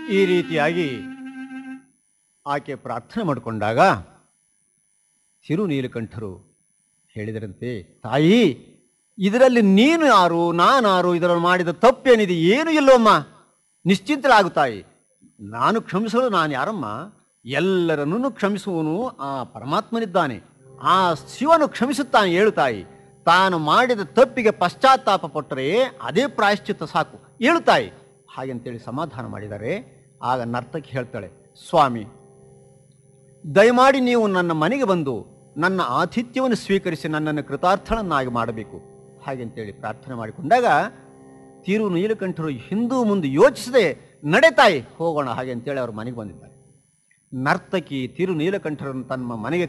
ಈ ರೀತಿಯಾಗಿ ಆಕೆ ಪ್ರಾರ್ಥನೆ ಮಾಡಿಕೊಂಡಾಗ ಸಿರು ನೀಲಕಂಠರು ಹೇಳಿದರಂತೆ ತಾಯಿ ಇದರಲ್ಲಿ ನೀನು ಯಾರು ನಾನಾರು ಇದರಲ್ಲಿ ಮಾಡಿದ ತಪ್ಪೇನಿದೆ ಏನು ಇಲ್ಲವಮ್ಮ ನಿಶ್ಚಿಂತಲಾಗು ತಾಯಿ ನಾನು ಕ್ಷಮಿಸಲು ನಾನು ಯಾರಮ್ಮ ಎಲ್ಲರನ್ನೂ ಕ್ಷಮಿಸುವನು ಆ ಪರಮಾತ್ಮನಿದ್ದಾನೆ ಆ ಶಿವನು ಕ್ಷಮಿಸುತ್ತಾನೆ ಹೇಳು ತಾಯಿ ತಾನು ಮಾಡಿದ ತಪ್ಪಿಗೆ ಪಶ್ಚಾತ್ತಾಪ ಪಟ್ಟರೆ ಅದೇ ಪ್ರಾಯಶ್ಚಿತ್ತ ಸಾಕು ಹೇಳು ತಾಯಿ ಹಾಗೆಂತೇಳಿ ಸಮಾಧಾನ ಮಾಡಿದರೆ ಆಗ ನರ್ತಕಿ ಹೇಳ್ತಾಳೆ ಸ್ವಾಮಿ ದಯಮಾಡಿ ನೀವು ನನ್ನ ಮನೆಗೆ ಬಂದು ನನ್ನ ಆತಿಥ್ಯವನ್ನು ಸ್ವೀಕರಿಸಿ ನನ್ನನ್ನು ಕೃತಾರ್ಥಳನ್ನಾಗಿ ಮಾಡಬೇಕು ಹಾಗೆಂತೇಳಿ ಪ್ರಾರ್ಥನೆ ಮಾಡಿಕೊಂಡಾಗ ತಿರು ನೀಲಕಂಠರು ಹಿಂದೂ ಮುಂದೆ ಯೋಚಿಸದೆ ನಡೆತಾಯಿ ಹೋಗೋಣ ಹಾಗೆ ಅಂತೇಳಿ ಅವ್ರ ಮನೆಗೆ ಬಂದಿದ್ದಾರೆ ನರ್ತಕಿ ತಿರು ನೀಲಕಂಠರನ್ನು ತನ್ನ ಮನೆಗೆ